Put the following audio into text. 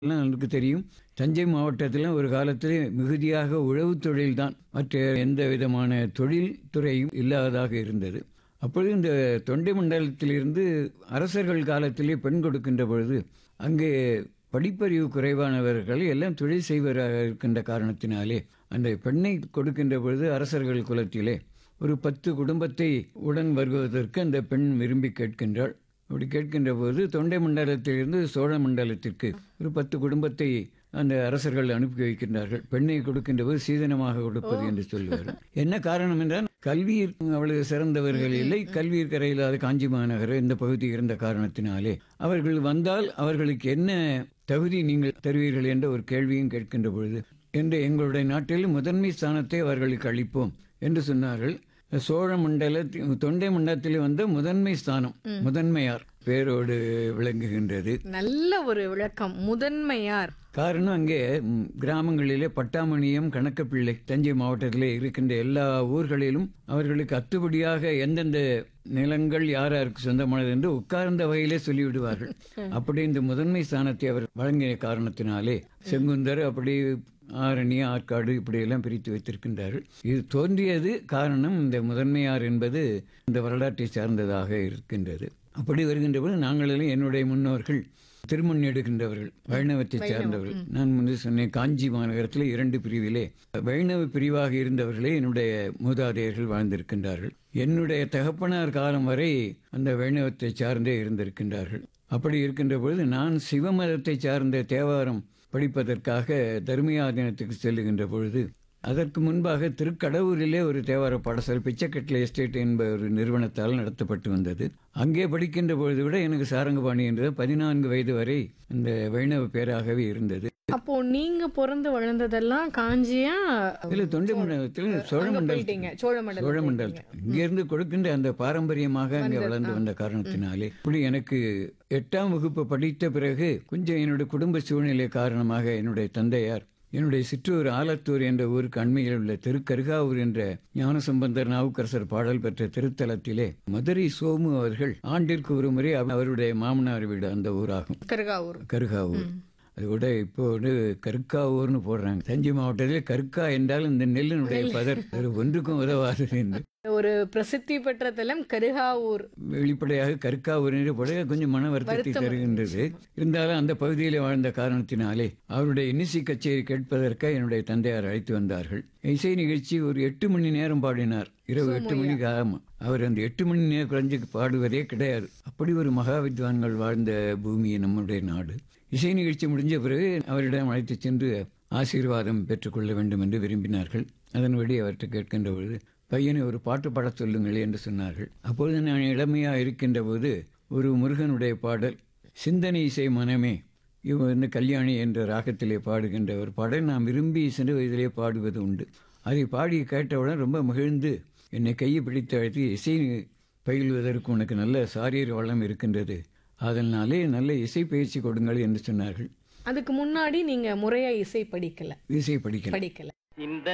எல்லாம் எனக்கு தெரியும் தஞ்சை மாவட்டத்தில் ஒரு காலத்தில் மிகுதியாக உழவுத் தொழில்தான் மற்ற எந்த விதமான தொழில் துறையும் இல்லாததாக இருந்தது அப்பொழுது இந்த தொண்டை மண்டலத்திலிருந்து அரசர்கள் காலத்திலே பெண் கொடுக்கின்ற பொழுது அங்கே படிப்பறிவு குறைவானவர்கள் எல்லாம் தொழில் செய்வராக இருக்கின்ற காரணத்தினாலே அந்த பெண்ணை கொடுக்கின்ற பொழுது அரசர்கள் குலத்திலே ஒரு பத்து குடும்பத்தை உடன் வருவதற்கு அந்த பெண் விரும்பி கேட்கின்றாள் அப்படி கேட்கின்ற போது தொண்டை மண்டலத்திலிருந்து சோழ மண்டலத்திற்கு ஒரு பத்து குடும்பத்தை அந்த அரசர்கள் அனுப்பி வைக்கின்றார்கள் பெண்ணை கொடுக்கின்ற போது சீதனமாக கொடுப்பது என்று சொல்லுவார்கள் என்ன காரணம் என்றால் கல்வியில் அவ்வளவு சிறந்தவர்கள் இல்லை கல்வியில் கரையில்லாத காஞ்சி மாநகர் இந்த பகுதி இருந்த காரணத்தினாலே அவர்கள் வந்தால் அவர்களுக்கு என்ன தகுதி நீங்கள் தருவீர்கள் என்ற ஒரு கேள்வியும் கேட்கின்ற பொழுது என்று எங்களுடைய நாட்டில் முதன்மை ஸ்தானத்தை அவர்களுக்கு அளிப்போம் என்று சொன்னார்கள் சோழ மண்டல தொண்டை மண்டலத்தில் வந்த முதன்மை ஸ்தானம் முதன்மையார் பேரோடு விளங்குகின்றது நல்ல ஒரு விளக்கம் முதன்மையார் காரணம் அங்கே ம், கிராமங்களிலே பட்டாமணியம் கணக்கப்பிள்ளை தஞ்சை மாவட்டத்திலே இருக்கின்ற எல்லா ஊர்களிலும் அவர்களுக்கு அத்துபடியாக எந்தெந்த நிலங்கள் யார் யாருக்கு சொந்தமானது என்று உட்கார்ந்த வகையிலே சொல்லிவிடுவார்கள் அப்படி இந்த முதன்மை ஸ்தானத்தை அவர் வழங்கிய காரணத்தினாலே செங்குந்தர் அப்படி ஆரணி ஆற்காடு இப்படியெல்லாம் பிரித்து வைத்திருக்கின்றார்கள் இது தோன்றியது காரணம் இந்த முதன்மையார் என்பது இந்த வரலாற்றை சார்ந்ததாக இருக்கின்றது அப்படி வருகின்ற போது நாங்களெல்லாம் என்னுடைய முன்னோர்கள் திருமண் எடுக்கின்றவர்கள் வைணவத்தை சார்ந்தவர்கள் நான் முன்பு சொன்னேன் காஞ்சி மாநகரத்தில் இரண்டு பிரிவிலே வைணவ பிரிவாக இருந்தவர்களே என்னுடைய மூதாதையர்கள் வாழ்ந்திருக்கின்றார்கள் என்னுடைய தகப்பனார் காலம் வரை அந்த வைணவத்தை சார்ந்தே இருந்திருக்கின்றார்கள் அப்படி இருக்கின்ற பொழுது நான் சிவமதத்தை சார்ந்த தேவாரம் படிப்பதற்காக தர்மியாதீனத்துக்கு செல்லுகின்ற பொழுது அதற்கு முன்பாக திருக்கடவுரிலே ஒரு தேவார பாடசாலை பிச்சைக்கட்டில் எஸ்டேட் என்ப ஒரு நிறுவனத்தால் நடத்தப்பட்டு வந்தது அங்கே படிக்கின்ற பொழுது விட எனக்கு சாரங்கபாணி என்ற பதினான்கு வயது வரை இந்த வைணவ பேராகவே இருந்தது அப்போ நீங்க பிறந்து வளர்ந்ததெல்லாம் காஞ்சியா இதில் தொண்டை மண்டலத்தில் சோழ அங்க மண்டலத்தில் போயிட்டீங்க சோழ மண்டலம் சோழ மண்டலத்தில் இங்கிருந்து கொடுக்கின்ற அந்த பாரம்பரியமாக அங்கே வளர்ந்து வந்த காரணத்தினாலே இப்படி எனக்கு எட்டாம் வகுப்பு படித்த பிறகு கொஞ்சம் என்னுடைய குடும்ப சூழ்நிலை காரணமாக என்னுடைய தந்தையார் என்னுடைய சிற்றூர் ஆலத்தூர் என்ற ஊருக்கு அண்மையில் உள்ள திருக்கருகாவூர் என்ற ஞானசம்பந்தர் நாவுக்கரசர் பாடல் பெற்ற திருத்தலத்திலே மதுரை சோமு அவர்கள் ஆண்டிற்கு ஒரு முறை அவருடைய மாமனார் வீடு அந்த ஊராகும் கருகாவூர் கருகாவூர் அது கூட இப்போ வந்து கருக்காவூர்னு போடுறாங்க தஞ்சை மாவட்டத்தில் கருக்கா என்றால் இந்த நெல்லினுடைய பதர் அது ஒன்றுக்கும் உதவாது என்று ஒரு பிரசித்தி பெற்ற தலம் கருகாவூர் வெளிப்படையாக கருக்காவூர் என்று போட கொஞ்சம் மன வருத்தத்தை தருகின்றது இருந்தாலும் அந்த பகுதியில் வாழ்ந்த காரணத்தினாலே அவருடைய இன்னிசை கச்சேரி கேட்பதற்காக என்னுடைய தந்தையார் அழைத்து வந்தார்கள் இசை நிகழ்ச்சி ஒரு எட்டு மணி நேரம் பாடினார் இரவு எட்டு மணிக்கு ஆமா அவர் அந்த எட்டு மணி நேரம் குறைஞ்சு பாடுவதே கிடையாது அப்படி ஒரு மகா வித்வான்கள் வாழ்ந்த பூமி நம்முடைய நாடு இசை நிகழ்ச்சி முடிஞ்ச பிறகு அவரிடம் அழைத்து சென்று ஆசீர்வாதம் பெற்றுக்கொள்ள வேண்டும் என்று விரும்பினார்கள் அதன்படி அவர்கிட்ட கேட்கின்ற பொழுது பையனை ஒரு பாட்டு பாடச் சொல்லுங்கள் என்று சொன்னார்கள் அப்பொழுது நான் இளமையாக இருக்கின்ற போது ஒரு முருகனுடைய பாடல் சிந்தனை இசை மனமே இவன் வந்து கல்யாணி என்ற ராகத்திலே பாடுகின்ற ஒரு பாடல் நான் விரும்பி சிறு வயதிலே பாடுவது உண்டு அதை பாடி கேட்டவுடன் ரொம்ப மகிழ்ந்து என்னை கையை பிடித்து அழைத்து இசை பயில்வதற்கு உனக்கு நல்ல சாரீர வளம் இருக்கின்றது அதனாலே நல்ல இசை பயிற்சி கொடுங்கள் என்று சொன்னார்கள் அதுக்கு முன்னாடி நீங்க முறையா இசை படிக்கல இசை படிக்க படிக்கல இந்த